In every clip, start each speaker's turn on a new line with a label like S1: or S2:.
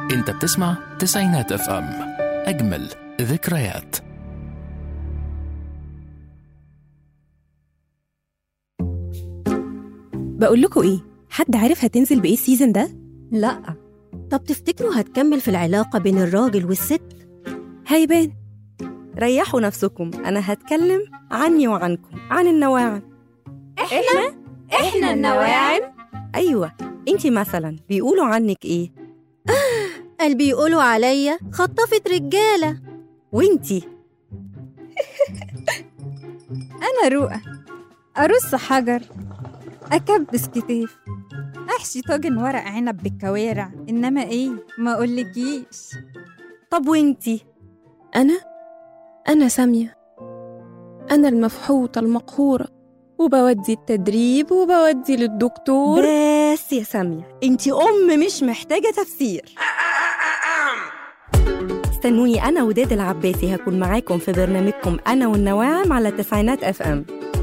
S1: انت بتسمع تسعينات اف ام اجمل ذكريات
S2: بقول لكم ايه حد عارف هتنزل بايه السيزون ده
S3: لا طب تفتكروا هتكمل في العلاقة بين الراجل والست؟
S2: هيبان ريحوا نفسكم انا هتكلم عني وعنكم عن النواعم
S3: احنا احنا النواعم
S2: ايوه انتي مثلا بيقولوا عنك ايه
S3: قال بيقولوا عليا خطفة رجالة
S2: وانتي
S4: أنا رؤى أرص حجر أكبس كتاف أحشي طاجن ورق عنب بالكوارع إنما إيه ما أقولكيش
S2: طب وانتي
S5: أنا أنا سامية أنا المفحوطة المقهورة وبودي التدريب وبودي للدكتور
S2: بس يا سامية انتي ام مش محتاجة تفسير استنوني انا وداد العباسي هكون معاكم في برنامجكم انا والنواعم على تسعينات اف ام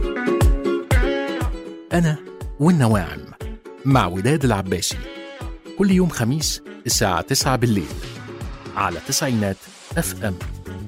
S1: انا والنواعم مع وداد العباسي كل يوم خميس الساعة 9 بالليل على تسعينات اف ام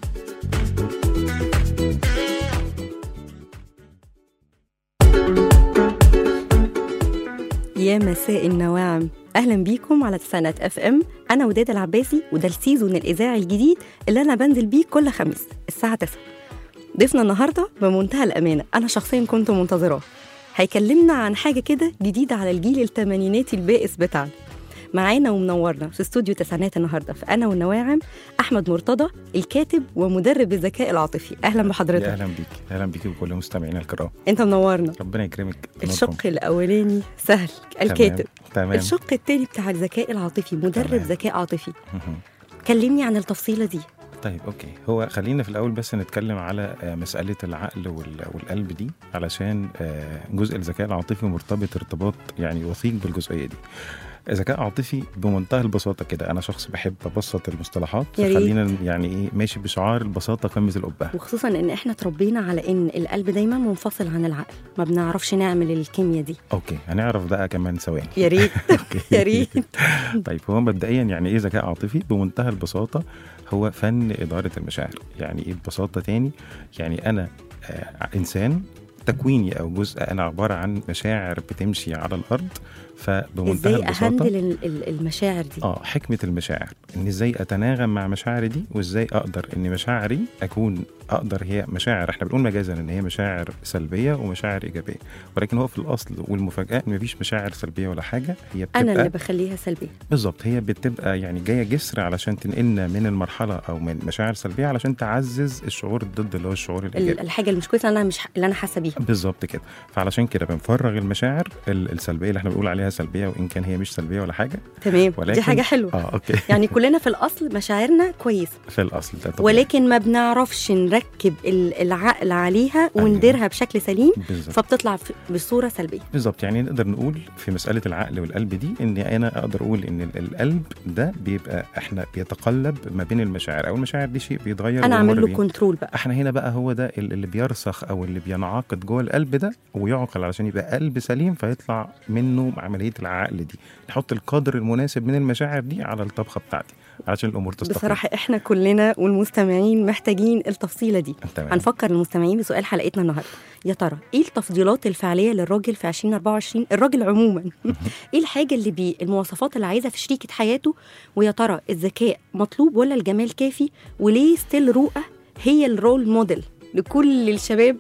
S2: يا مساء النواعم اهلا بيكم على تسعينات اف ام انا وداد العباسي وده السيزون الاذاعي الجديد اللي انا بنزل بيه كل خميس الساعه 9 ضيفنا النهارده بمنتهى الامانه انا شخصيا كنت منتظراه هيكلمنا عن حاجه كده جديده على الجيل الثمانيناتي البائس بتاعنا معانا ومنورنا في استوديو تسعينات النهارده في انا والنواعم احمد مرتضى الكاتب ومدرب الذكاء العاطفي اهلا
S6: يا
S2: بحضرتك
S6: اهلا بيك اهلا بيك وكل مستمعينا الكرام
S2: انت منورنا
S6: ربنا يكرمك تنوركم.
S2: الشق الاولاني سهل الكاتب
S6: تمام
S2: الشق التاني بتاع الذكاء العاطفي مدرب
S6: تمام.
S2: ذكاء عاطفي
S6: مهم.
S2: كلمني عن التفصيله دي
S6: طيب اوكي هو خلينا في الاول بس نتكلم على آه، مساله العقل وال- والقلب دي علشان آه، جزء الذكاء العاطفي مرتبط ارتباط يعني وثيق بالجزئيه دي الذكاء العاطفي بمنتهى البساطه كده انا شخص بحب ابسط المصطلحات
S2: يا ريت.
S6: فخلينا يعني ايه ماشي بشعار البساطه قمه الابهه
S2: وخصوصا ان احنا اتربينا على ان القلب دايما منفصل عن العقل ما بنعرفش نعمل الكيمياء دي
S6: اوكي هنعرف بقى كمان ثواني
S2: يا ريت
S6: اوكي
S2: يا ريت
S6: طيب هو مبدئيا يعني ايه ذكاء عاطفي بمنتهى البساطه هو فن اداره المشاعر يعني ايه ببساطه تاني يعني انا آه انسان تكويني او جزء انا عباره عن مشاعر بتمشي على الارض فبمنتهى
S2: ازاي
S6: البساطه
S2: اهندل ال- ال- المشاعر دي
S6: اه حكمه المشاعر ان ازاي اتناغم مع مشاعري دي وازاي اقدر ان مشاعري اكون اقدر هي مشاعر احنا بنقول مجازا ان هي مشاعر سلبيه ومشاعر ايجابيه ولكن هو في الاصل والمفاجاه ان مفيش مشاعر سلبيه ولا حاجه هي بتبقى
S2: انا اللي بخليها سلبيه
S6: بالظبط هي بتبقى يعني جايه جسر علشان تنقلنا من المرحله او من مشاعر سلبيه علشان تعزز الشعور الضد اللي هو الشعور
S2: ال-
S6: الايجابي
S2: الحاجه اللي مش كويسه انا مش اللي انا حاسه بيها
S6: بالظبط كده فعلشان كده بنفرغ المشاعر ال- السلبيه اللي احنا بنقول عليها سلبيه وان كان هي مش سلبيه ولا حاجه
S2: تمام
S6: ولكن
S2: دي حاجه حلوه
S6: اه اوكي
S2: يعني كلنا في الاصل مشاعرنا كويسه
S6: في الاصل ده طبيعي.
S2: ولكن ما بنعرفش نركب ال- العقل عليها
S6: أيوة.
S2: ونديرها بشكل سليم
S6: بالظبط
S2: فبتطلع في- بصوره سلبيه
S6: بالظبط يعني نقدر نقول في مساله العقل والقلب دي ان انا اقدر اقول ان ال- القلب ده بيبقى احنا بيتقلب ما بين المشاعر او المشاعر دي شيء بيتغير
S2: انا اعمل
S6: وبنمر
S2: له
S6: بيه.
S2: كنترول بقى
S6: احنا هنا بقى هو ده ال- اللي بيرسخ او اللي بينعقد جوه القلب ده ويعقل علشان يبقى قلب سليم فيطلع منه عمليه العقل دي نحط القدر المناسب من المشاعر دي على الطبخه بتاعتي علشان الامور تستقيم
S2: بصراحه احنا كلنا والمستمعين محتاجين التفصيله دي
S6: تمام
S2: هنفكر المستمعين بسؤال حلقتنا النهارده يا ترى ايه التفضيلات الفعليه للراجل في 2024 الراجل عموما ايه الحاجه اللي بي المواصفات اللي عايزها في شريكه حياته ويا ترى الذكاء مطلوب ولا الجمال كافي وليه ستيل رؤى هي الرول موديل لكل الشباب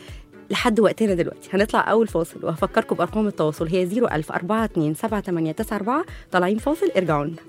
S2: لحد وقتنا دلوقتي هنطلع اول فاصل وهفكركم بارقام التواصل هي 01000 42 7894 طالعين فاصل ارجعوا لنا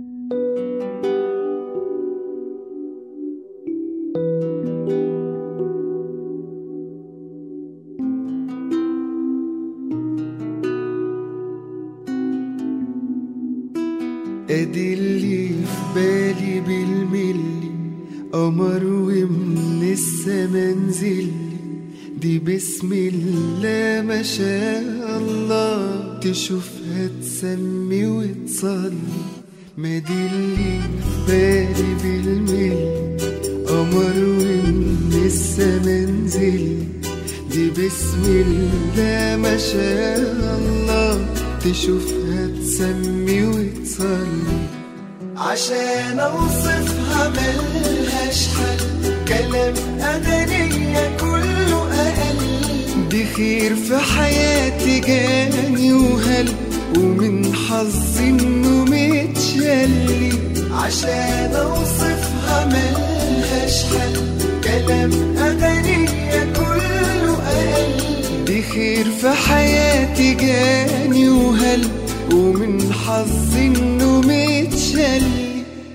S7: ادي اللي في بالي بالملي قمر ومن السما نزل دي بسم الله ما شاء الله تشوفها تسمي وتصلي ما دي اللي في بالي بالملي قمر ومن السما نزل دي بسم الله ما شاء الله تشوفها تسمي وتصلي عشان اوصفها ملهاش حل كلام انانية كله اقل دي خير في حياتي جاني وهل ومن حظي انه متشلي عشان اوصفها ملهاش حل كلام انانية كله اقل دي خير في حياتي جاني وهل ومن حظي انه متشلي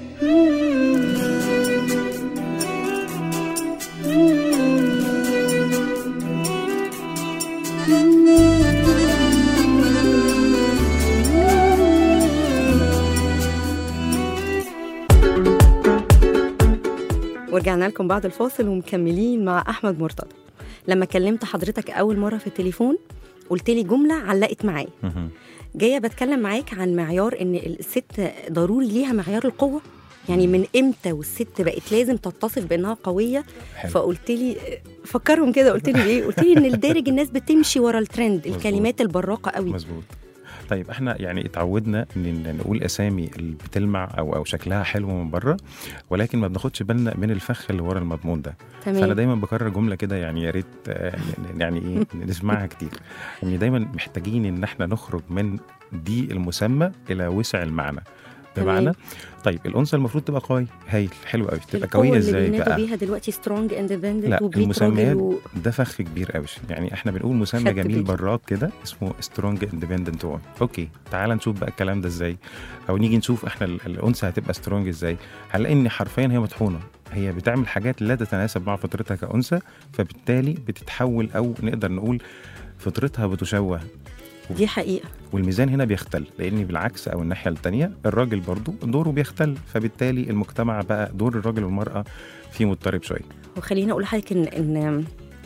S2: ورجعنا لكم بعد الفاصل ومكملين مع احمد مرتضى لما كلمت حضرتك اول مره في التليفون قلت لي جمله علقت معايا
S6: مهم.
S2: جايه بتكلم معاك عن معيار ان الست ضروري ليها معيار القوه يعني من امتى والست بقت لازم تتصف بانها قويه
S6: حلو.
S2: فقلت لي فكرهم كده قلت لي ايه قلت لي ان الدارج الناس بتمشي ورا الترند
S6: مظبوط.
S2: الكلمات البراقه قوي
S6: مظبوط طيب احنا يعني اتعودنا ان نقول اسامي اللي بتلمع او او شكلها حلو من بره ولكن ما بناخدش بالنا من الفخ اللي ورا المضمون ده فانا
S2: تمام
S6: دايما بكرر جمله كده يعني يا ريت آه، ن- يعني ايه نسمعها كتير ان دايما محتاجين ان احنا نخرج من دي المسمى الى وسع المعنى بمعنى
S2: تمام.
S6: طيب الانثى المفروض تبقى قويه هايل حلو قوي تبقى
S2: القوه
S6: قويه
S2: اللي
S6: ازاي
S2: بينادوا
S6: بقى
S2: بيها دلوقتي سترونج اندبندنت
S6: لا
S2: وبريك
S6: المسميات
S2: راجل و...
S6: ده فخ كبير قوي يعني احنا بنقول مسمى
S2: خدت
S6: جميل
S2: بالي.
S6: براك كده اسمه سترونج اندبندنت وومن اوكي تعال نشوف بقى الكلام ده ازاي او نيجي نشوف احنا ال- الانثى هتبقى سترونج ازاي هنلاقي ان حرفيا هي مطحونه هي بتعمل حاجات لا تتناسب مع فطرتها كانثى فبالتالي بتتحول او نقدر نقول فطرتها بتشوه
S2: دي حقيقه
S6: والميزان هنا بيختل لان بالعكس او الناحيه التانية الراجل برضو دوره بيختل فبالتالي المجتمع بقى دور الراجل والمراه فيه مضطرب شويه
S2: وخليني اقول لحضرتك ان ان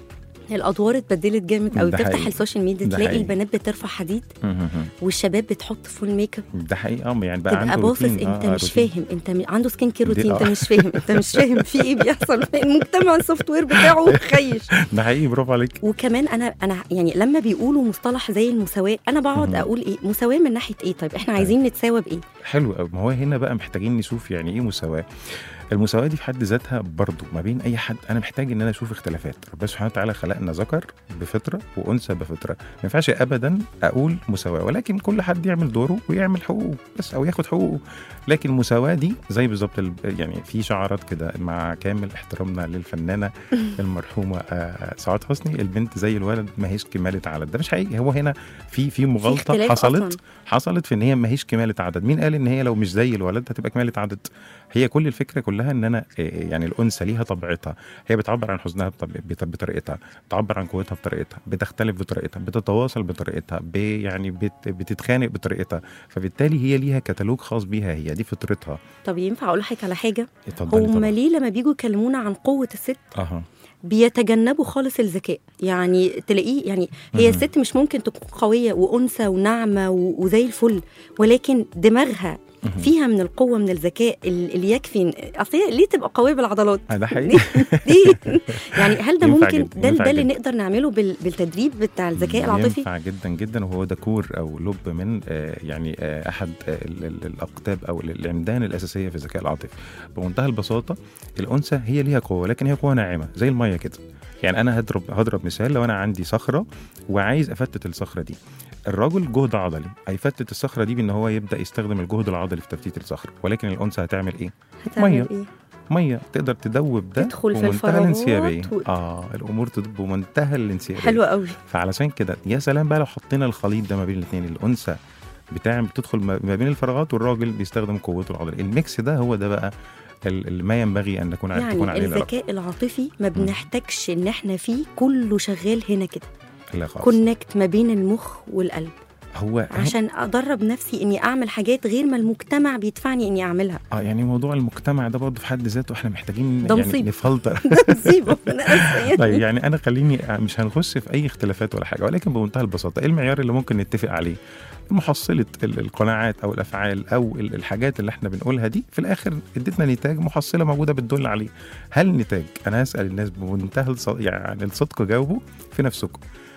S2: الادوار اتبدلت جامد قوي
S6: ده
S2: تفتح
S6: حقيقي.
S2: السوشيال ميديا
S6: ده
S2: تلاقي
S6: حقيقي.
S2: البنات بترفع حديد والشباب بتحط فول ميك اب
S6: ده حقيقي اه يعني بقى
S2: تبقى
S6: عنده
S2: باصص
S6: روتين.
S2: انت
S6: آه،
S2: مش
S6: روتين.
S2: فاهم انت م... عنده سكين كير
S6: دي-
S2: روتين انت
S6: آه.
S2: مش فاهم انت مش فاهم في ايه بيحصل المجتمع السوفت وير بتاعه خيش
S6: ده حقيقي برافو عليك
S2: وكمان انا انا يعني لما بيقولوا مصطلح زي المساواه انا بقعد
S6: مهم.
S2: اقول ايه مساواه من ناحيه ايه طيب احنا عايزين نتساوى بايه
S6: حلو قوي ما هو هنا بقى محتاجين نشوف يعني ايه مساواه المساواه دي في حد ذاتها برضو ما بين اي حد انا محتاج ان انا اشوف اختلافات ربنا سبحانه وتعالى خلقنا ذكر بفطره وانثى بفطره ما ينفعش ابدا اقول مساواه ولكن كل حد يعمل دوره ويعمل حقوقه بس او ياخد حقوقه لكن المساواه دي زي بالظبط ال- يعني في شعارات كده مع كامل احترامنا للفنانه المرحومه آه، سعاد حسني البنت زي الولد ما هيش كماله عدد ده مش حقيقي هو هنا في في مغالطه
S2: اختلاف
S6: حصلت
S2: أصلاً.
S6: حصلت في ان هي ما هيش كماله عدد مين قال ان هي لو مش زي الولد هتبقى كماله عدد هي كل الفكره كلها ان انا إيه، يعني الانثى ليها طبيعتها هي بتعبر عن حزنها بطب- بط- بطريقتها بتعبر عن قوتها بطريقتها بتختلف بطريقتها بتتواصل بطريقتها ب يعني بت بتتخانق بطريقتها فبالتالي هي ليها كتالوج خاص بيها هي دي فطرتها
S2: طب ينفع اقول لحضرتك على حاجه
S6: اتفضلي
S2: هم
S6: طبعا
S2: ليه لما بيجوا يكلمونا عن قوه الست
S6: اها
S2: بيتجنبوا خالص الذكاء يعني تلاقيه يعني هي
S6: مهم.
S2: الست مش ممكن تكون قويه وانثى وناعمه و- وزي الفل ولكن دماغها
S6: مهم.
S2: فيها من القوه من الذكاء ال- اللي يكفي اصل هي ليه تبقى قويه بالعضلات
S6: آه، ده حقيقي
S2: دي يعني هل ده
S6: ينفع
S2: ممكن
S6: جدا،
S2: ده
S6: ينفع
S2: ده اللي
S6: جدا.
S2: نقدر نعمله بال- بالتدريب بتاع الذكاء العاطفي
S6: ينفع جدا جدا وهو ده كور او لب من آه، يعني آه، احد آه، ال- ال- الاقطاب او ال- العمدان الاساسيه في الذكاء العاطفي بمنتهى البساطه الانثى هي ليها قوه لكن هي قوه ناعمه زي الميه كده يعني انا هضرب هضرب مثال لو انا عندي صخره وعايز افتت الصخره دي الرجل جهد عضلي هيفتت الصخره دي بان هو يبدا يستخدم الجهد العضلي في تفتيت الصخره ولكن الانثى هتعمل ايه
S2: هتعمل
S6: مية.
S2: ايه
S6: ميه تقدر تدوب ده
S2: تدخل في
S6: بمنتهى
S2: الفراغات
S6: الانسيابيه
S2: و-
S6: اه الامور تدوب بمنتهى الانسيابيه
S2: حلوه قوي
S6: فعلشان كده يا سلام بقى لو حطينا الخليط ده ما بين الاثنين الانثى بتعمل بتدخل ما ما بين الفراغات والراجل بيستخدم قوته العضليه الميكس ده هو ده بقى ال- ال- ما ينبغي ان نكون عارف تكون
S2: يعني
S6: عليه العلاقه
S2: الذكاء العاطفي ما بنحتاجش ان احنا فيه كله شغال هنا كده
S6: لا خالص
S2: كونكت ما بين المخ والقلب
S6: هو
S2: عشان ادرب نفسي اني اعمل حاجات غير ما المجتمع بيدفعني اني اعملها
S6: اه يعني موضوع المجتمع ده برضه في حد ذاته احنا محتاجين
S2: ده
S6: يعني
S2: مصيبة.
S6: نفلتر
S2: سيبه انا اسفه يعني.
S6: طيب يعني انا خليني مش هنخش في اي اختلافات ولا حاجه ولكن بمنتهى البساطه ايه المعيار اللي ممكن نتفق عليه محصله ال- القناعات او الافعال او ال- الحاجات اللي احنا بنقولها دي في الاخر ادتنا نتاج محصله موجوده بتدل عليه هل النتاج انا هسال الناس بمنتهى الص- يعني الصدق جاوبوا في نفسكم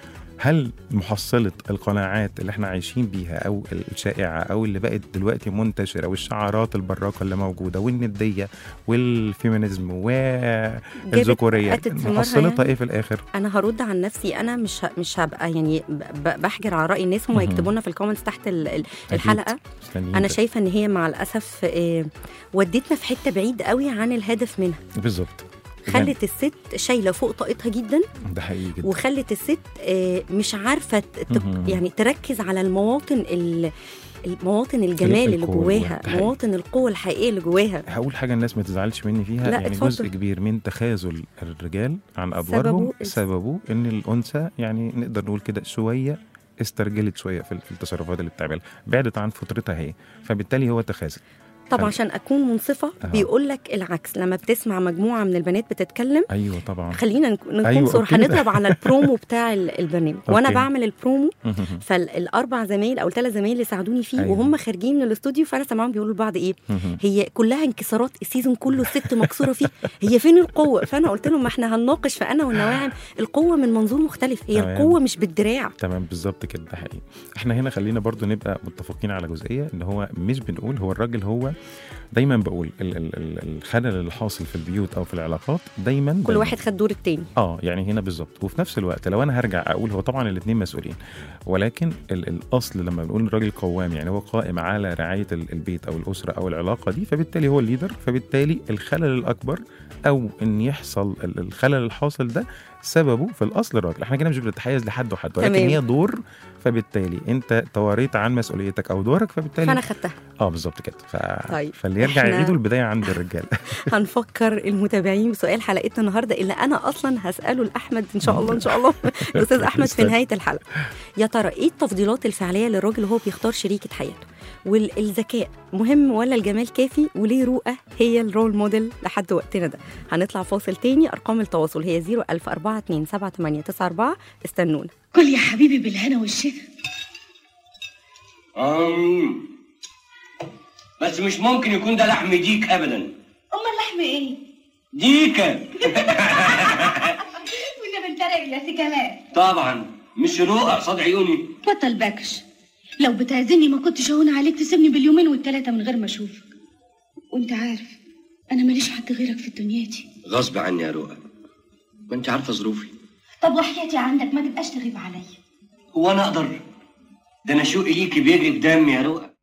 S6: هل محصله القناعات اللي احنا عايشين بيها او الشائعه او اللي بقت دلوقتي منتشره والشعارات البراقه اللي موجوده والنديه والفيمينيزم والذكوريه
S2: أتت ثمارها
S6: محصلتها
S2: يعني؟
S6: ايه في الاخر؟
S2: انا هرد عن نفسي انا مش ه- مش هبقى يعني ب- ب- بحجر على راي الناس هم
S6: مهم.
S2: يكتبوا لنا في الكومنتس تحت ال- ال-
S6: أكيد.
S2: الحلقه
S6: مستنيين
S2: انا
S6: ده.
S2: شايفه ان هي مع الاسف آه، ودتنا في حته بعيد قوي عن الهدف منها
S6: بالظبط
S2: خلت الست شايله فوق طاقتها جدا
S6: ده حقيقي جدا
S2: وخلت الست آه، مش عارفه ت- ت-
S6: مهم.
S2: يعني تركز على المواطن ال- المواطن الجمال اللي
S6: القوة
S2: جواها
S6: ده حقيقي.
S2: مواطن القوه الحقيقيه اللي جواها
S6: هقول حاجه الناس ما تزعلش مني فيها
S2: لا،
S6: يعني
S2: اتفضل.
S6: جزء كبير من تخاذل الرجال عن ادوارهم
S2: سببه-
S6: سببه ان الانثى يعني نقدر نقول كده شويه استرجلت شويه في في التصرفات اللي بتعملها بعدت عن فطرتها هي فبالتالي هو تخاذل
S2: طبعا
S6: حلو.
S2: عشان اكون منصفه
S6: أها.
S2: بيقول لك العكس لما بتسمع مجموعه من البنات بتتكلم
S6: ايوه طبعا
S2: خلينا نك- نكون
S6: أيوة،
S2: صراحه
S6: أوكي.
S2: هنضرب على البرومو بتاع ال- البرنامج وانا
S6: أوكي.
S2: بعمل البرومو فالاربع زمايل او الثلاث زمايل اللي ساعدوني فيه
S6: أيوة.
S2: وهم خارجين من الاستوديو فانا سامعاهم بيقولوا لبعض ايه هي كلها انكسارات السيزون كله الست مكسوره فيه هي فين القوه فانا قلت لهم ما احنا هنناقش في انا والنواعم القوه من منظور مختلف هي
S6: تمام.
S2: القوه مش بالدراع
S6: تمام بالظبط كده ده حقيقي احنا هنا خلينا برضو نبقى متفقين على جزئيه ان هو مش بنقول هو الراجل هو دايما بقول ال- ال- ال- الخلل اللي حاصل في البيوت او في العلاقات دايما
S2: كل
S6: دايماً
S2: واحد خد دور التاني
S6: اه يعني هنا بالظبط وفي نفس الوقت لو انا هرجع اقول هو طبعا الاثنين مسؤولين ولكن ال- الاصل لما بنقول الراجل قوام يعني هو قائم على رعايه ال- البيت او الاسره او العلاقه دي فبالتالي هو الليدر فبالتالي الخلل الاكبر او ان يحصل ال- الخلل الحاصل ده سببه في الاصل الراجل احنا كده مش بنتحيز لحد وحد ولكن
S2: تمام.
S6: هي دور فبالتالي انت تواريت عن مسؤوليتك او دورك فبالتالي
S2: فانا خدتها
S6: اه بالظبط كده ف...
S2: طيب،
S6: فاللي يرجع
S2: إحنا-
S6: يعيدوا البدايه عند الرجاله
S2: هنفكر المتابعين بسؤال حلقتنا النهارده اللي انا اصلا هساله لاحمد ان شاء الله ان شاء الله الاستاذ احمد في
S6: استنى.
S2: نهايه الحلقه يا ترى ايه التفضيلات الفعليه للراجل وهو بيختار شريكه حياته والذكاء مهم ولا الجمال كافي وليه رؤى هي الرول موديل لحد وقتنا ده هنطلع فاصل تاني ارقام التواصل هي 010427894 استنونا
S8: كل يا حبيبي بالهنا والشفا
S9: أم. بس مش ممكن يكون ده لحم ديك ابدا
S8: امال لحم ايه
S9: ديكه
S8: والنبي انت راجل يا سي كمال
S9: طبعا مش رؤى قصاد عيوني
S8: بطل باكش لو بتعزني ما كنتش هون عليك تسيبني باليومين والتلاتة من غير ما اشوفك وانت عارف انا ماليش حد غيرك في الدنيا دي
S9: غصب عني يا رؤى ما انت عارفه ظروفي
S8: طب وحياتي عندك ما تبقاش تغيب عليا
S9: هو انا اقدر ده انا شوقي ليكي بيجري في دمي يا رؤى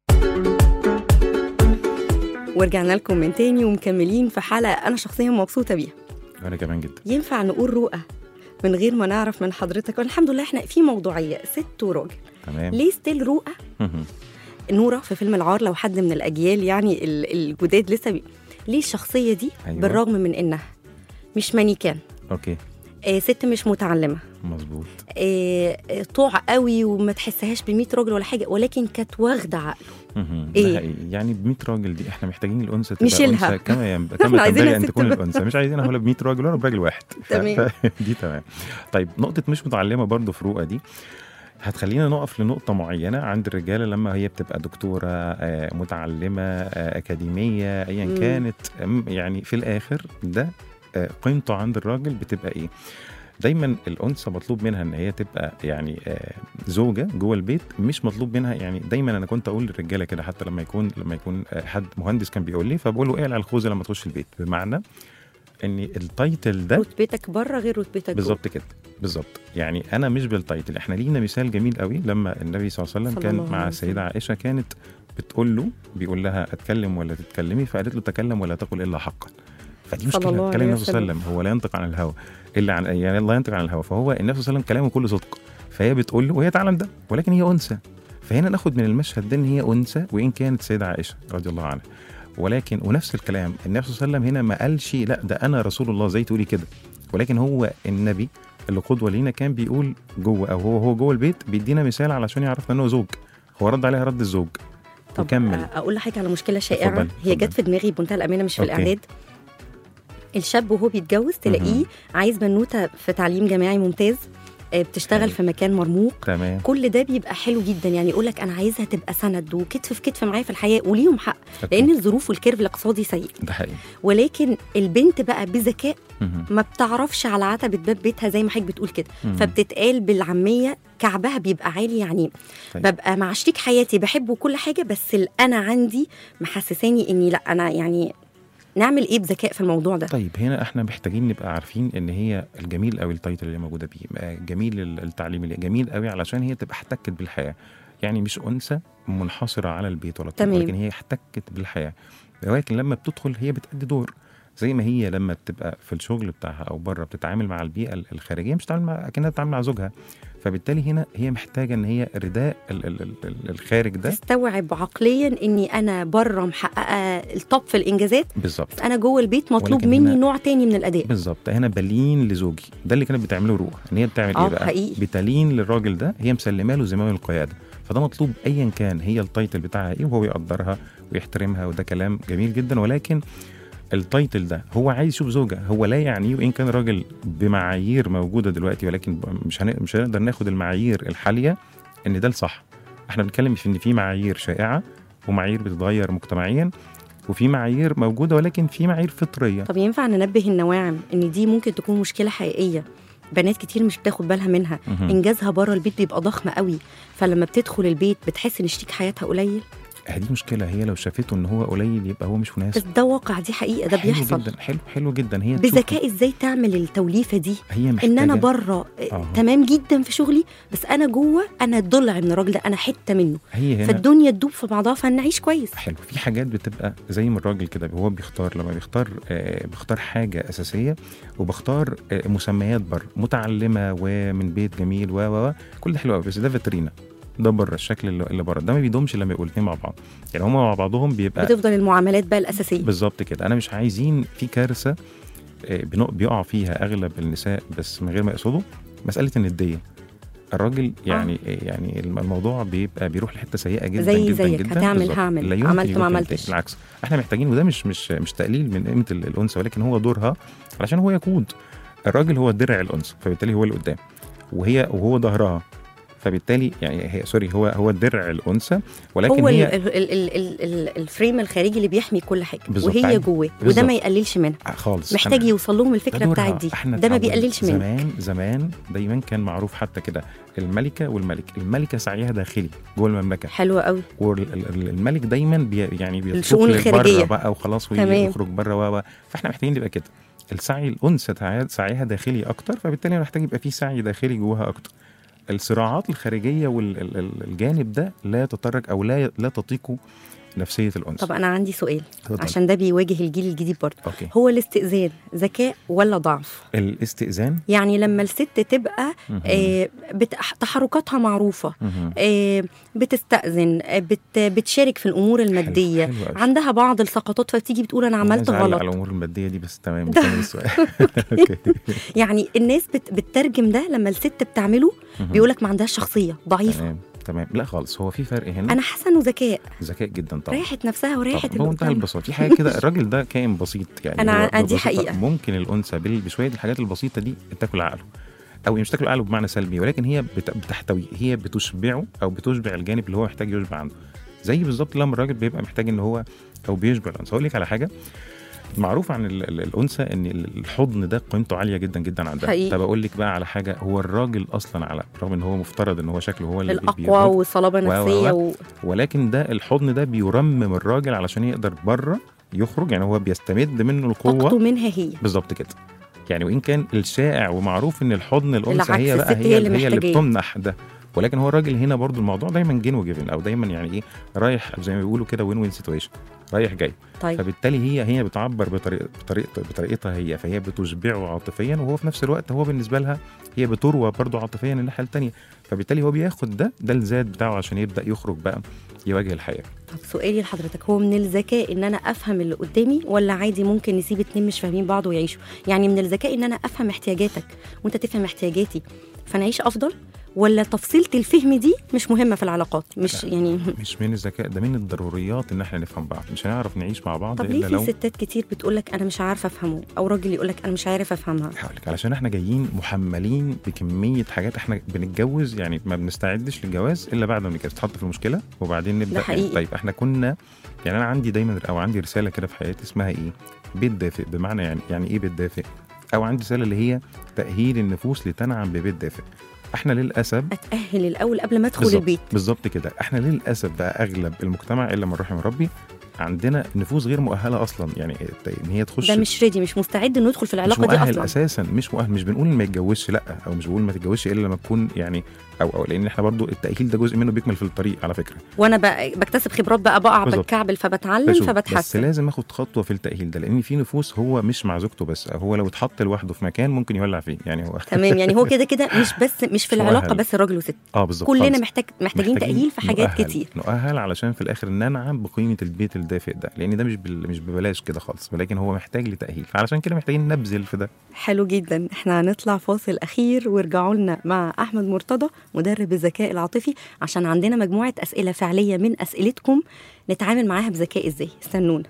S2: ورجعنا لكم من تاني ومكملين في حلقه انا شخصيا مبسوطه بيها
S6: انا كمان جدا
S2: ينفع نقول رؤى من غير ما نعرف من حضرتك والحمد لله احنا في موضوعيه ست وراجل
S6: تمام
S2: ليه ستيل رؤى نورة في فيلم العار لو حد من الأجيال يعني ال- الجداد لسه بي... ليه الشخصية دي
S6: أيوة.
S2: أيوة. بالرغم من إنها مش مانيكان
S6: اوكي
S2: آه ست مش متعلمة
S6: مظبوط
S2: آه آه، طوع قوي وما تحسهاش ب وراجل ولا حاجة ولكن كانت واخدة عقله
S6: مهم.
S2: إيه؟
S6: ده حقيقي يعني ب 100 راجل دي احنا محتاجين الانثى تبقى
S2: نشيلها.
S6: انثى كما ينب...
S2: إحنا
S6: كما
S2: عايزينها
S6: تنبغي ان
S2: ست
S6: تكون
S2: بس.
S6: الانثى مش عايزينها ولا ب 100 راجل ولا براجل واحد ف...
S2: تمام.
S6: ف... دي تمام طيب نقطه مش متعلمه برضو في رؤى دي هتخلينا نقف لنقطة معينة عند الرجالة لما هي بتبقى دكتورة آه، متعلمة آه، أكاديمية أيا
S2: مم.
S6: كانت أم، يعني في الآخر ده آه، قيمته عند الراجل بتبقى إيه؟ دايما الانثى مطلوب منها ان هي تبقى يعني آه، زوجه جوه البيت مش مطلوب منها يعني دايما انا كنت اقول للرجاله كده حتى لما يكون لما يكون آه، حد مهندس كان بيقول لي فبقول له اقلع الخوذه لما تخش البيت بمعنى ان التايتل ده
S2: رتبتك بره غير رتبتك جوه.
S6: بالظبط كده بالظبط يعني انا مش بالتايتل احنا لينا مثال جميل قوي لما النبي صلى الله عليه وسلم
S2: صلى
S6: كان
S2: الله
S6: مع
S2: عليه
S6: السيده عائشه كانت بتقول له بيقول لها اتكلم ولا تتكلمي فقالت له تكلم ولا تقل الا حقا فدي
S2: صلى
S6: مشكله
S2: الله
S6: كلام
S2: عليه
S6: النبي صلى الله عليه وسلم هو لا ينطق عن الهوى الا عن يعني لا ينطق عن الهوى فهو النبي صلى الله عليه وسلم كلامه كله صدق فهي بتقول له وهي تعلم ده ولكن هي انثى فهنا ناخد من المشهد ده ان هي انثى وان كانت سيده عائشه رضي الله عنها ولكن ونفس الكلام النبي صلى الله عليه وسلم هنا ما قالش لا ده انا رسول الله زي تقولي كده ولكن هو النبي اللي قدوه لينا كان بيقول جوه او هو هو جوه البيت بيدينا مثال علشان يعرفنا ان هو زوج هو رد عليها رد الزوج
S2: طب
S6: وكمل
S2: آه، اقول لحضرتك على مشكله شائعه
S6: اتفضلي،
S2: هي
S6: اتفضلي.
S2: جت في دماغي بمنتهى الامانه مش في
S6: أوكي.
S2: الاعداد الشاب وهو بيتجوز تلاقيه
S6: مهم.
S2: عايز بنوته في تعليم جامعي ممتاز آه، بتشتغل
S6: حلو.
S2: في مكان مرموق
S6: تمام
S2: كل ده بيبقى حلو جدا يعني يقول لك انا عايزها تبقى سند وكتف في كتف معايا في الحياه وليهم حق
S6: أوكي.
S2: لان الظروف والكيرف الاقتصادي سيء
S6: ده حقيقي
S2: ولكن البنت بقى بذكاء
S6: مهم.
S2: ما بتعرفش على عتبة باب بيتها زي ما حضرتك بتقول كده
S6: مهم.
S2: فبتتقال بالعاميه كعبها بيبقى عالي يعني
S6: طيب.
S2: ببقى مع شريك حياتي بحبه كل حاجه بس انا عندي محسساني اني لا انا يعني نعمل ايه بذكاء في الموضوع ده
S6: طيب هنا احنا محتاجين نبقى عارفين ان هي الجميل قوي التايتل اللي موجوده بيه آه، جميل ال- التعليم اللي جميل قوي علشان هي تبقى احتكت بالحياه يعني مش انثى منحصره على البيت ولا
S2: تمام.
S6: لكن هي احتكت بالحياه ولكن لما بتدخل هي بتأدي دور زي ما هي لما بتبقى في الشغل بتاعها او بره بتتعامل مع البيئه ال- الخارجيه مش بتتعامل مع اكنها بتتعامل مع زوجها فبالتالي هنا هي محتاجه ان هي رداء ال- ال- ال- ال- الخارج ده
S2: تستوعب عقليا اني انا بره محققه التوب في الانجازات
S6: بالظبط
S2: بس انا جوه البيت مطلوب
S6: ولكن
S2: مني
S6: هنا-
S2: نوع تاني من الاداء
S6: بالظبط هنا بلين لزوجي ده اللي كانت بتعمله روح ان هي بتعمل
S2: آه،
S6: ايه بقى
S2: حقيقي.
S6: بتلين للراجل ده هي مسلمه له زمام القياده فده مطلوب ايا كان هي التايتل بتاعها ايه وهو يقدرها ويحترمها وده كلام جميل جدا ولكن التايتل ده هو عايز يشوف زوجة هو لا يعنيه وان كان راجل بمعايير موجوده دلوقتي ولكن مش هن... مش هنقدر ناخد المعايير الحاليه ان ده الصح احنا بنتكلم في ان في معايير شائعه ومعايير بتتغير مجتمعيا وفي معايير موجوده ولكن في معايير فطريه
S2: طب ينفع ننبه النواعم ان دي ممكن تكون مشكله حقيقيه بنات كتير مش بتاخد بالها منها
S6: مهم.
S2: انجازها بره البيت بيبقى ضخم قوي فلما بتدخل البيت بتحس ان شريك حياتها قليل
S6: دي مشكله هي لو شافته ان هو قليل يبقى هو مش
S2: بس
S6: مناسب
S2: ده واقع دي حقيقه ده
S6: حلو
S2: بيحصل
S6: جدا حلو حلو جدا هي تشوف-
S2: بذكاء ازاي تعمل التوليفه دي
S6: هي محتاجه
S2: ان انا بره
S6: آه.
S2: تمام جدا في شغلي بس انا جوه انا ضلع من الراجل ده انا حته منه
S6: هي هنا
S2: فالدنيا تدوب في بعضها فنعيش كويس
S6: حلو في حاجات بتبقى زي ما الراجل كده هو بيختار لما بيختار آه بيختار حاجه اساسيه وبختار آه مسميات بره متعلمه ومن بيت جميل و و و كل ده حلو قوي بس ده فيترينا ده بره الشكل اللي اللي بره ده ما بيدومش لما يبقوا الاثنين مع بعض يعني هما مع بعضهم بيبقى
S2: بتفضل المعاملات بقى الاساسيه
S6: بالظبط كده انا مش عايزين في كارثه آه، بنق- بيقع فيها اغلب النساء بس من غير ما يقصدوا مساله النديه الراجل يعني آه. يعني الم- الموضوع بيبقى بيروح لحته سيئه جدا
S2: زي
S6: جدا
S2: زيك،
S6: جدا
S2: هتعمل
S6: بالظبط.
S2: هعمل،
S6: لا يمكن
S2: عملت
S6: يكون
S2: ما
S6: كده.
S2: عملتش.
S6: بالعكس احنا محتاجين وده مش مش مش تقليل من قيمه ال- الانثى ولكن هو دورها علشان هو يقود الراجل هو درع الانثى فبالتالي هو اللي قدام وهي وهو ظهرها فبالتالي يعني هي سوري هو هو درع الانثى ولكن
S2: هو ال
S6: هي
S2: ال ال ال ال ال الفريم الخارجي اللي بيحمي كل حاجه
S6: بالظبط.
S2: وهي
S6: عادي.
S2: جواه وده
S6: بالظبط.
S2: ما يقللش منها
S6: خالص
S2: محتاج
S6: أنا-
S2: يوصل لهم
S6: ده
S2: الفكره
S6: دورها.
S2: بتاعت دي
S6: احنا
S2: ده ما
S6: اتعودنا.
S2: بيقللش منها
S6: زمان زمان دايما كان معروف حتى كده الملكه والملك الملكه سعيها داخلي جوه المملكه
S2: حلوه قوي
S6: والملك دايما بي يعني بيترك
S2: الشؤون
S6: لك
S2: الخارجية.
S6: بره بقى وخلاص
S2: تمام.
S6: ويخرج بره و و. فاحنا محتاجين نبقى كده السعي الانثى تع- سعيها داخلي اكتر فبالتالي محتاج يبقى في سعي داخلي جواها اكتر الصراعات الخارجيه والجانب ده لا يتطرق او لا لا تطيق نفسيه الانثى
S2: طب انا عندي سؤال
S6: اتفضل.
S2: عشان ده بيواجه الجيل الجديد برضه
S6: اوكي
S2: هو الاستئذان ذكاء ولا ضعف
S6: الاستئذان
S2: يعني لما الست تبقى
S6: مهم.
S2: آه بت... تحركاتها معروفه
S6: مهم.
S2: آه بتستأذن آه بت... بتشارك في الامور الماديه
S6: حلو أوي.
S2: عندها بعض السقطات فبتيجي بتقول انا عملت
S6: عايز أعلق
S2: غلط
S6: على الامور الماديه دي بس تمام
S2: ده-
S6: نكمل السؤال اوكي
S2: يعني الناس بت... بتترجم ده لما الست بتعمله
S6: مهم.
S2: بيقولك ما عندهاش شخصيه ضعيفه
S6: تمام تمام لا خالص هو في فرق هنا
S2: انا حاسه انه ذكاء
S6: ذكاء جدا طبعا
S2: ريحت نفسها وريحت
S6: طبعا
S2: اللي
S6: بمنتهى
S2: قدامها.
S6: البساطه في حاجه كده الراجل ده كائن بسيط يعني
S2: أنا-
S6: هو
S2: آه، دي
S6: ببساطة
S2: حقيقة.
S6: ممكن الانثى بال- بشويه الحاجات البسيطه دي تاكل عقله او مش تاكل عقله بمعنى سلبي ولكن هي بت- بتحتويه هي بتشبعه او بتشبع الجانب اللي هو محتاج يشبع عنده زي بالظبط لما الراجل بيبقى محتاج ان هو او بيشبع الانثى اقول لك على حاجه معروف عن ال- ال- الانثى ان ال- الحضن ده قيمته عاليه جدا جدا عندها
S2: حقيقي.
S6: طب اقول لك بقى على حاجه هو الراجل اصلا على رغم ان هو مفترض ان هو شكله هو اللي بي-
S2: الاقوى
S6: بيرد،
S2: وصلابه
S6: و- و-
S2: نفسيه
S6: و-
S2: و...
S6: ولكن ده الحضن ده بيرمم الراجل علشان يقدر بره يخرج يعني هو بيستمد منه القوه
S2: طاقته منها هي
S6: بالظبط كده يعني وان كان الشائع ومعروف ان الحضن الانثى
S2: العكس،
S6: هي بقى
S2: الست
S6: هي,
S2: هي اللي
S6: هي اللي
S2: محتاجاه.
S6: بتمنح ده ولكن هو الراجل هنا برضو الموضوع دايما جين وجيفن او دايما يعني ايه رايح زي ما بيقولوا كده وين وين سيتويشن رايح جاي
S2: طيب
S6: فبالتالي هي هي بتعبر بطريقه بطريقه بطريقتها هي فهي بتشبعه عاطفيا وهو في نفس الوقت هو بالنسبه لها هي بتروى برضه عاطفيا الناحيه الثانيه فبالتالي هو بياخد ده ده الزاد بتاعه عشان يبدا يخرج بقى يواجه الحياه
S2: طب سؤالي لحضرتك هو من الذكاء ان انا افهم اللي قدامي ولا عادي ممكن نسيب اتنين مش فاهمين بعض ويعيشوا يعني من الذكاء ان انا افهم احتياجاتك وانت تفهم احتياجاتي فنعيش افضل ولا تفصيله الفهم دي مش مهمه في العلاقات مش
S6: لا.
S2: يعني
S6: مش من الذكاء ده من الضروريات ان احنا نفهم بعض مش هنعرف نعيش مع بعض
S2: طب
S6: الا
S2: ليه في
S6: لو
S2: ستات كتير بتقولك انا مش عارفه افهمه او راجل يقولك انا مش عارف افهمها
S6: هقولك علشان احنا جايين محملين بكميه حاجات احنا بنتجوز يعني ما بنستعدش للجواز الا بعد ما نتجوز تحط في المشكله وبعدين نبدا
S2: ده حقيقي.
S6: طيب احنا كنا يعني انا عندي دايما او عندي رساله كده في حياتي اسمها ايه؟ بيت دافئ بمعنى يعني يعني ايه بيت دافئ؟ او عندي رساله اللي هي تاهيل النفوس لتنعم ببيت دافئ احنا للاسف
S2: اتاهل الاول قبل ما ادخل
S6: بالظبط
S2: البيت
S6: بالظبط كده احنا للاسف بقى اغلب المجتمع الا من رحم ربي عندنا نفوس غير مؤهله اصلا يعني ان هي تخش
S2: ده مش ريدي مش مستعد انه يدخل في
S6: مش
S2: العلاقه دي
S6: مؤهل
S2: اصلا
S6: اساسا مش مؤهل مش بنقول ما يتجوزش لا او مش بقول ما تتجوزش الا لما تكون يعني او او لان احنا برضو التاهيل ده جزء منه بيكمل في الطريق على فكره
S2: وانا بقى بكتسب خبرات بقى بقع
S6: بالظبط.
S2: بتكعبل فبتعلم
S6: بشوف. بس
S2: فبتحسن
S6: لازم اخد خطوه في التاهيل ده لان في نفوس هو مش مع زوجته بس هو لو اتحط لوحده في مكان ممكن يولع فيه يعني هو
S2: تمام يعني هو كده كده مش بس مش في
S6: مش
S2: العلاقه
S6: مؤهل.
S2: بس راجل وست
S6: اه بالظبط
S2: كلنا
S6: خالص.
S2: محتاج محتاجين تاهيل في حاجات
S6: نؤهل.
S2: كتير
S6: نؤهل علشان في الاخر ننعم بقيمه البيت الدافئ ده لان ده مش بال... مش ببلاش كده خالص ولكن هو محتاج لتاهيل فعلشان كده محتاجين نبذل في ده
S2: حلو جدا احنا هنطلع فاصل اخير وارجعوا لنا مع احمد مرتضى مدرب الذكاء العاطفي عشان عندنا مجموعه اسئله فعليه من اسئلتكم نتعامل معاها بذكاء ازاي استنونا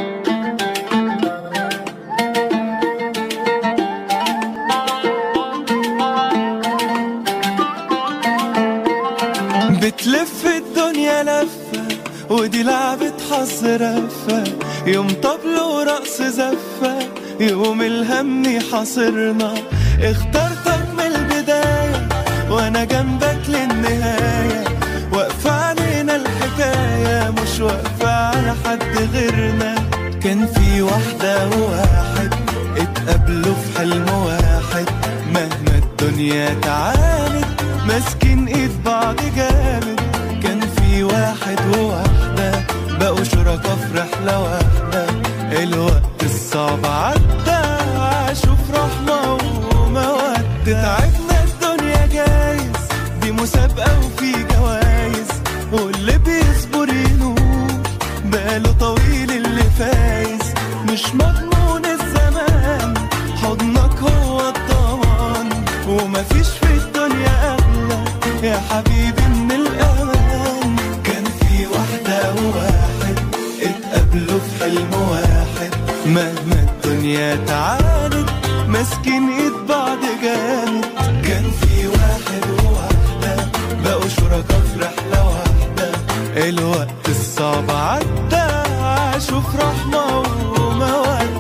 S7: بتلف الدنيا لفة ودي لعبة حظ رفة يوم طبل ورقص زفة يوم الهم حاصرنا اخترتك من البداية وانا جنبك للنهاية واقفة علينا الحكاية مش واقفة على حد غيرنا كان في واحدة وواحد اتقابلوا في حلم واحد مهما الدنيا تعاند ماسكين ايد بعض جامد كان في واحد وواحدة بقوا شركا في رحلة واحدة الوقت الصعب عدى عاشوا في رحمة ومودة تعبنا الدنيا جايز دي مسابقة وفي جوايز واللي بيصبر ينور باله طويل اللي فايز مش مضمون الزمان حضنك هو الضمان ومفيش في الدنيا أغلى يا حبيبي من الأمان كان في واحدة وواحد اتقابلوا في حلم واحد مهما الدنيا تعاند ماسكين ايد بعض جامد كان في واحد وواحدة بقوا شركا في رحلة واحدة الوقت الصعب عدى عاشوا في رحمة ومودة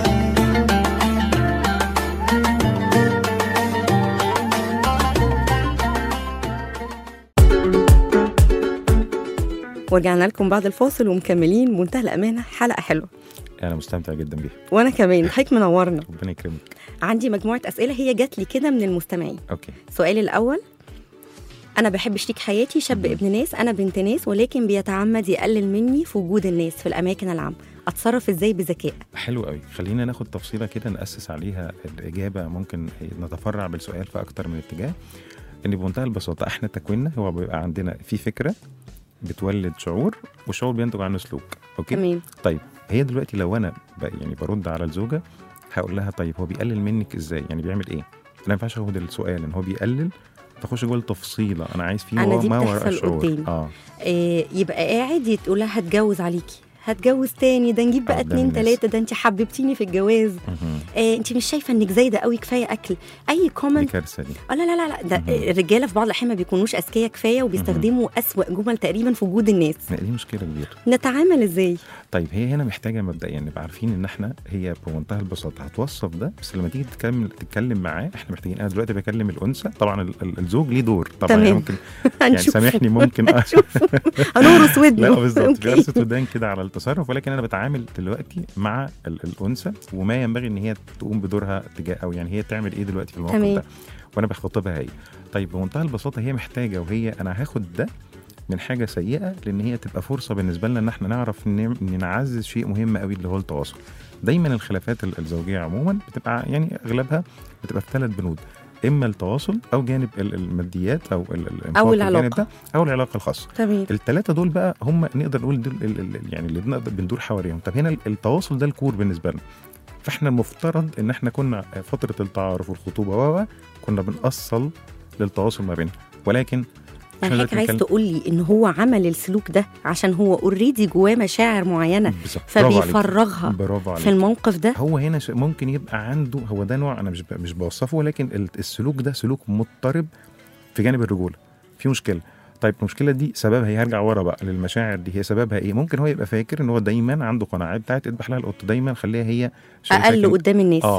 S2: ورجعنا لكم بعد الفاصل ومكملين بمنتهى الامانه حلقه حلوه
S6: انا مستمتع جدا بيها
S2: وانا كمان حضرتك منورنا
S6: ربنا يكرمك
S2: عندي مجموعه اسئله هي جات لي كده من المستمعين
S6: اوكي
S2: السؤال الاول انا بحب شريك حياتي شاب ابن ناس انا بنت ناس ولكن بيتعمد يقلل مني في وجود الناس في الاماكن العامه اتصرف ازاي بذكاء
S6: حلو قوي خلينا ناخد تفصيله كده ناسس عليها الاجابه ممكن نتفرع بالسؤال في اكتر من اتجاه ان بمنتهى البساطه احنا تكويننا هو بيبقى عندنا في فكره بتولد شعور والشعور بينتج عنه سلوك اوكي
S2: تمام
S6: طيب هي دلوقتي لو انا ب- يعني برد على الزوجه هقول لها طيب هو بيقلل منك ازاي يعني بيعمل ايه انا ما ينفعش اخد السؤال ان هو بيقلل فاخش جوه التفصيله انا عايز فيه
S2: أنا
S6: هو
S2: دي
S6: ما وراء
S2: بتحصل
S6: الشعور
S2: قدامي.
S6: اه
S2: إيه يبقى قاعد تقول لها هتجوز عليكي هتجوز تاني ده نجيب بقى
S6: قدام
S2: اتنين
S6: الناس.
S2: تلاته ده انت حببتيني في الجواز
S6: مهم.
S2: إيه انت مش شايفه انك زايده قوي كفايه اكل اي
S6: دي
S2: كومنت
S6: كارثه دي
S2: اه لا لا لا لا ده
S6: مهم.
S2: الرجاله في بعض الاحيان ما بيكونوش اذكياء كفايه وبيستخدموا اسوأ جمل تقريبا في وجود الناس
S6: لا، دي مشكله كبيره
S2: نتعامل ازاي
S6: طيب هي هنا محتاجه مبدئيا نبقى عارفين ان احنا هي بمنتهى البساطه هتوصف ده بس لما تيجي تتكلم تتكلم معاه احنا محتاجين انا دلوقتي بكلم الانثى طبعا ال- ال- الزوج ليه دور طبعا
S2: تمام.
S6: يعني ممكن يعني
S2: هنشوف
S6: سامحني ممكن
S2: هنورث ودنه
S6: لا بالظبط
S2: أوكي.
S6: في قرصه ودان كده على التصرف ولكن انا بتعامل دلوقتي مع ال- الانثى وما ينبغي ان هي تقوم بدورها تجاه او يعني هي تعمل ايه دلوقتي في الموقف
S2: تمام.
S6: ده وانا بخاطبها هي طيب بمنتهى البساطه هي محتاجه وهي انا هاخد ده من حاجه سيئه لان هي تبقى فرصه بالنسبه لنا ان احنا نعرف ان إن نعزز شيء مهم قوي اللي هو التواصل دايما الخلافات ال- الزوجيه عموما بتبقى يعني اغلبها بتبقى في ثلاث بنود اما التواصل او جانب ال- الماديات او ال- الانفاق
S2: أو
S6: الجانب
S2: العلاقة.
S6: ده او العلاقه الخاصه
S2: تمام
S6: الثلاثه دول بقى هم نقدر نقول دول ال- ال- يعني اللي بنقدر بندور حواليهم طب هنا ال- التواصل ده الكور بالنسبه لنا فاحنا المفترض ان احنا كنا فتره التعارف والخطوبه و و- كنا بنأصل للتواصل ما بيننا ولكن
S2: يعني
S6: إحنا
S2: حضرتك عايز
S6: دلوقتي
S2: تقول لي ان هو عمل السلوك ده عشان هو اوريدي جواه مشاعر معينه
S6: بالظبط. برافو عليك.
S2: فبيفرغها
S6: برافو عليك
S2: في الموقف ده
S6: هو هنا ش- ممكن يبقى عنده هو ده نوع انا مش ب- مش بوصفه ولكن ال- السلوك ده سلوك مضطرب في جانب الرجوله في مشكله طيب المشكله دي سببها هي هرجع ورا بقى للمشاعر دي هي سببها ايه ممكن هو يبقى فاكر ان هو دايما عنده قناعه بتاعت اذبح لها القط دايما خليها هي شايفاك
S2: اقل
S6: إن-
S2: قدام الناس
S6: اه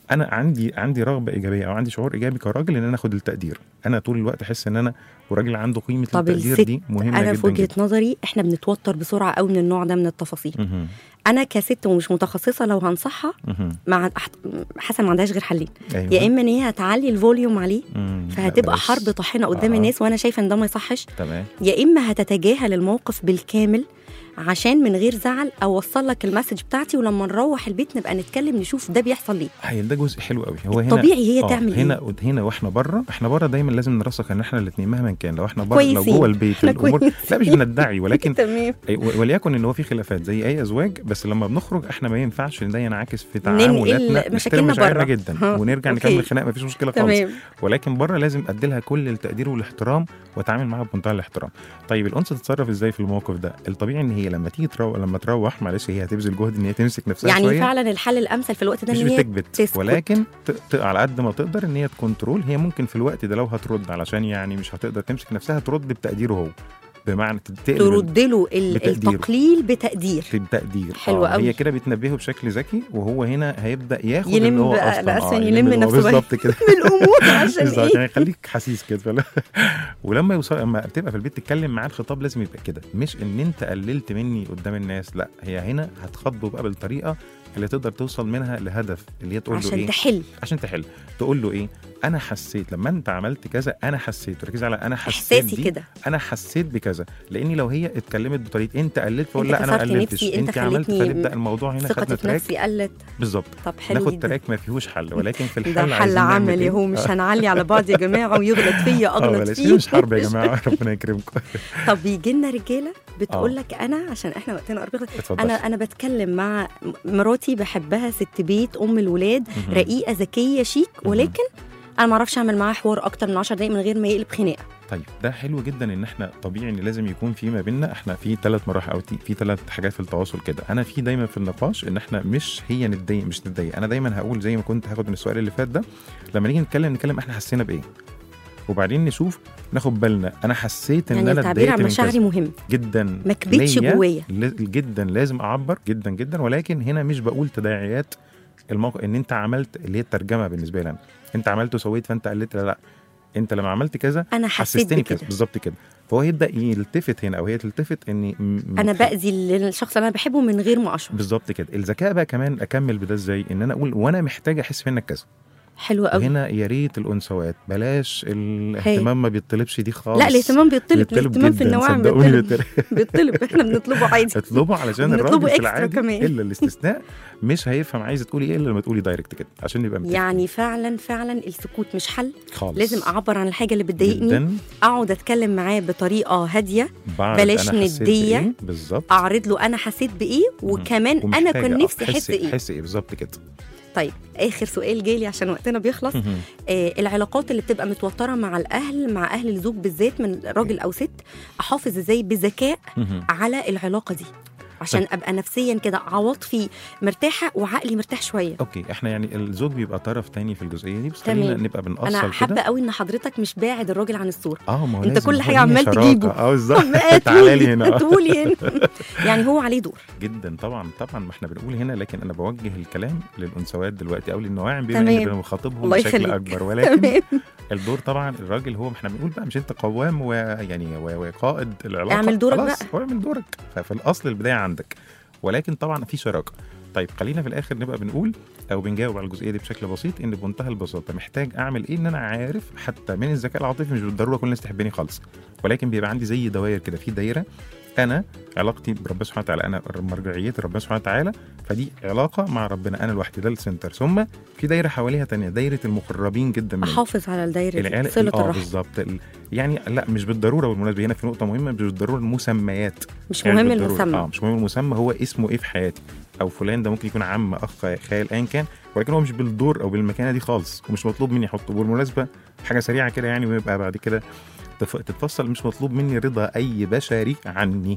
S6: انا عندي عندي رغبه ايجابيه او عندي شعور ايجابي كراجل ان انا اخد التقدير انا طول الوقت احس ان انا وراجل عنده قيمه
S2: طب
S6: التقدير
S2: الست
S6: دي مهمه
S2: انا
S6: جدا
S2: في وجهه
S6: جدا
S2: نظري احنا بنتوتر بسرعه قوي من النوع ده من التفاصيل
S6: مهم.
S2: انا كست ومش متخصصه لو هنصحها
S6: مهم.
S2: مع أحت- حسن ما عندهاش غير حلين
S6: أيوة.
S2: يا اما ان هي هتعلي الفوليوم عليه
S6: مم.
S2: فهتبقى
S6: بس.
S2: حرب طاحنه قدام
S6: آه.
S2: الناس وانا شايفه ان ده ما يصحش
S6: تمام
S2: يا اما هتتجاهل الموقف بالكامل عشان من غير زعل اوصل لك المسج بتاعتي ولما نروح البيت نبقى نتكلم نشوف ده بيحصل ليه
S6: هي ده جزء حلو قوي هو هنا
S2: طبيعي هي
S6: آه،
S2: تعمل
S6: هنا
S2: ايه
S6: هنا واحنا بره احنا بره دايما لازم نرسخ ان احنا الاثنين مهما كان لو احنا بره لو
S2: كويسين.
S6: جوه البيت
S2: إحنا
S6: الامور لا مش
S2: كويسين.
S6: بندعي ولكن
S2: تمام
S6: أي- و- وليكن ان هو في خلافات زي اي ازواج بس لما بنخرج احنا ما ينفعش ان ده ينعكس في
S2: ننقل
S6: تعاملاتنا نحترم
S2: مشاكلنا
S6: مشاعرنا
S2: برا.
S6: جدا
S2: ها،
S6: ونرجع
S2: أوكي.
S6: نكمل خناق مفيش مشكله خالص
S2: تمام
S6: ولكن بره لازم ادي لها كل التقدير والاحترام واتعامل معاها بمنتهى الاحترام طيب الانثى تتصرف ازاي في الموقف ده الطبيعي ان هي لما تيجي تروح لما تروح معلش هي هتبذل جهد ان هي تمسك نفسها
S2: يعني
S6: شويه
S2: فعلا الحل الامثل في الوقت ده
S6: مش
S2: ان هي
S6: بتكبت
S2: تسكت.
S6: ولكن ت... ت... على قد ما تقدر ان هي تكنترول هي ممكن في الوقت ده لو هترد علشان يعني مش هتقدر تمسك نفسها ترد بتقديره هو بمعنى تقلب
S2: ترد له ال-
S6: بتقديره.
S2: التقليل بتقدير
S6: بالتقدير
S2: حلو
S6: آه،
S2: قوي.
S6: هي كده بتنبهه بشكل ذكي وهو هنا هيبدا ياخد
S2: يلم
S6: اللي هو
S2: بقى-
S6: اصلا
S2: لا، أصلاً
S6: آه،
S2: يلم
S6: اللي هو
S2: نفسه بقى.
S6: بالظبط كده
S2: من الامور عشان
S6: بالظبط
S2: ايه
S6: يعني خليك حسيس كده فلا ولما يوصل لما تبقى في البيت تتكلم معاه الخطاب لازم يبقى كده مش ان انت قللت مني قدام الناس لا هي هنا هتخاطبه بقى بالطريقه اللي تقدر توصل منها لهدف اللي هي تقول له
S2: عشان
S6: ايه
S2: تحل
S6: عشان تحل تقول له ايه انا حسيت لما انت عملت كذا انا حسيت ركز على انا حسيت
S2: احساسي
S6: دي
S2: كده
S6: انا حسيت بكذا لاني لو هي اتكلمت بطريقه انت قللت فاقول
S2: أنت
S6: لا انا ما
S2: كسرت
S6: قللتش
S2: نفسي، أنت
S6: انت عملت
S2: خلتني
S6: فنبدا الموضوع هنا خدنا
S2: ثقتي في
S6: تراك
S2: نفسي قلت
S6: بالظبط
S2: طب حلو
S6: ناخد
S2: جدا
S6: تراك ما فيهوش حل ولكن في الحل
S2: ده حل
S6: عايزين نعمل
S2: عملي
S6: إيه؟
S2: هو مش
S6: آه.
S2: هنعلي على بعض يا جماعه ويغلط فيا
S6: اه
S2: اغلط
S6: بلاش
S2: فيه
S6: مش حرب يا جماعه ربنا يكرمكم
S2: طب بيجي لنا رجاله بتقول لك انا عشان احنا وقتنا قرب يخلص،
S6: اتفضل
S2: انا انا بتكلم مع مراتي بحبها ست بيت ام الولاد
S6: مهم.
S2: رقيقه ذكيه شيك
S6: مهم.
S2: ولكن انا ما اعرفش اعمل معاها حوار اكتر من 10 دقائق من غير ما يقلب خناقه
S6: طيب ده حلو جدا ان احنا طبيعي ان لازم يكون في ما بيننا احنا في ثلاث مراحل او في ثلاث حاجات في التواصل كده انا في دايما في النقاش ان احنا مش هي نتضايق مش نتضايق انا دايما هقول زي ما كنت هاخد من السؤال اللي فات ده لما نيجي نتكلم نتكلم احنا حسينا بايه وبعدين نشوف ناخد بالنا انا حسيت ان
S2: يعني
S6: انا
S2: التعبير
S6: اتضايقت
S2: عن
S6: من
S2: مشاعري
S6: كذا
S2: مهم
S6: جدا
S2: ما كبتش
S6: ليا
S2: جوايا.
S6: ل- جدا لازم اعبر جدا جدا ولكن هنا مش بقول تداعيات الموقف ان انت عملت اللي هي الترجمه بالنسبه لي انا انت عملت وسويت فانت قلت لا لا انت لما عملت كذا
S2: انا حسيت
S6: حسستني
S2: بكده
S6: كده بالظبط كده فهو يبدا يلتفت هنا او هي تلتفت اني م- م-
S2: انا باذي الشخص اللي انا بحبه من غير ما اشعر
S6: بالظبط كده الذكاء بقى كمان اكمل بده ازاي ان انا اقول وانا محتاج احس منك كذا
S2: حلو قوي
S6: وهنا يا ريت الانثوات بلاش الاهتمام ما بيطلبش دي خالص
S2: لا الاهتمام بيطلب
S6: بيطلب
S2: الاهتمام في
S6: جداً،
S2: النواعم
S6: صدقوني
S2: بيطلب بيطلب احنا بنطلبه عادي
S6: اطلبوا علشان
S2: بنطلبه
S6: الراجل في
S2: إكسترا
S6: العادي
S2: كمان.
S6: الا الاستثناء مش هيفهم عايزه تقولي ايه الا لما تقولي دايركت كده عشان يبقى متفق
S2: يعني فعلا فعلا السكوت مش حل
S6: خالص
S2: لازم اعبر عن الحاجه اللي بتضايقني
S6: جدا
S2: اقعد اتكلم معاه بطريقه هاديه
S6: بعرف
S2: بلاش
S6: أنا حسيت
S2: ندية.
S6: بإيه بالظبط
S2: اعرض له انا حسيت بايه وكمان انا
S6: ومحتاجة
S2: كان
S6: آه،
S2: نفسي احس ايه
S6: احس ايه بالظبط كده
S2: طيب اخر سؤال جالي عشان وقتنا بيخلص
S6: مهم.
S2: آه العلاقات اللي بتبقى متوتره مع الاهل مع اهل الزوج بالذات من راجل او ست احافظ ازاي بذكاء
S6: مهم.
S2: على العلاقه دي عشان ابقى نفسيا كده عواطفي مرتاحه وعقلي مرتاح شويه
S6: اوكي احنا يعني الزوج بيبقى طرف تاني في الجزئيه دي بس
S2: تمام.
S6: خلينا نبقى
S2: انا
S6: بنأصل
S2: حابه
S6: كده
S2: قوي ان حضرتك مش باعد الراجل عن الصوره
S6: اه ما هو
S2: انت
S6: لازم،
S2: كل
S6: هو
S2: حاجة
S6: هنا
S2: عمال
S6: شراكة.
S2: تجيبه.
S6: اه بالظبط
S2: عمال
S6: تعالى لي
S2: تقولي-
S6: هنا آه.
S2: تقولي هنا يعني هو عليه دور
S6: جدا طبعا طبعا ما احنا بنقول هنا لكن انا بوجه الكلام للانثوات دلوقتي او للنواعم بما
S2: تمام.
S6: اني بخاطبهم
S2: الله
S6: بشكل
S2: يخليك.
S6: اكبر ولكن
S2: تمام
S6: الدور طبعا الراجل هو ما احنا بنقول بقى مش انت قوام ويعني و- وقائد العلاقه
S2: اعمل دورك
S6: خلاص
S2: بقى.
S6: هو اعمل دورك ففي الاصل البدايه عندك ولكن طبعا في شراكه طيب خلينا في الاخر نبقى بنقول او بنجاوب على الجزئيه دي بشكل بسيط ان بمنتهى البساطه محتاج اعمل ايه ان انا عارف حتى من الذكاء العاطفي مش بالضروره كل الناس تحبني خالص ولكن بيبقى عندي زي دوائر كده في دايره انا علاقتي بربنا سبحانه وتعالى انا مرجعيتي ربنا سبحانه وتعالى فدي علاقه مع ربنا انا لوحدي ده السنتر ثم في دايره حواليها تانية دايره المقربين جدا مني
S2: احافظ على الدايره دي
S6: العيال
S2: صله
S6: اه
S2: الرحم
S6: بالظبط ال- يعني لا مش بالضروره بالمناسبه هنا في نقطه مهمه مش بالضروره المسميات
S2: مش
S6: يعني
S2: مهم
S6: بالضرورة.
S2: المسمى
S6: اه مش مهم المسمى هو اسمه ايه في حياتي او فلان ده ممكن يكون عم اخ خال ايا كان ولكن هو مش بالدور او بالمكانه دي خالص ومش مطلوب مني احطه بالمناسبه حاجه سريعه كده يعني ويبقى بعد كده تف- تتفصل مش مطلوب مني رضا اي بشري عني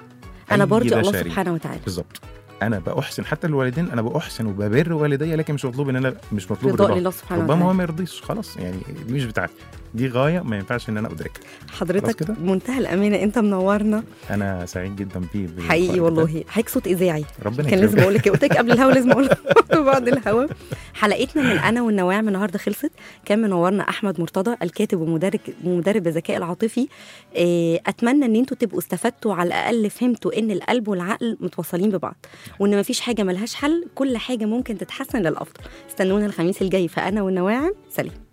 S2: انا
S6: أي
S2: برضي الله
S6: بشري.
S2: سبحانه وتعالى
S6: بالظبط انا باحسن حتى الوالدين انا باحسن وببر والدي لكن مش مطلوب ان انا مش مطلوب
S2: رضاء
S6: رضا
S2: لله سبحانه
S6: ربما هو
S2: وتعالى
S6: ما يرضيش خلاص يعني دي مش بتاعتي دي غايه ما ينفعش ان انا ادركها خلاص
S2: حضرتك
S6: كده؟
S2: بمنتهى الامانه انت منورنا
S6: انا سعيد جدا بيه باللقاء
S2: حقيقي
S6: ده.
S2: والله حضرتك صوت اذاعي
S6: ربنا
S2: كان لازم
S6: يكرمك.
S2: اقول لك قلت لك قبل الهوا لازم اقول لك بعد الهوا حلقتنا من انا والنواعم النهارده خلصت كان منورنا احمد مرتضى الكاتب ومدرب ومدرب الذكاء العاطفي إيه، اتمنى ان انتوا تبقوا استفدتوا على الاقل فهمتوا ان القلب والعقل متوصلين ببعض وان مفيش حاجه ملهاش حل كل حاجه ممكن تتحسن للافضل استنونا الخميس الجاي فانا والنواعم سلام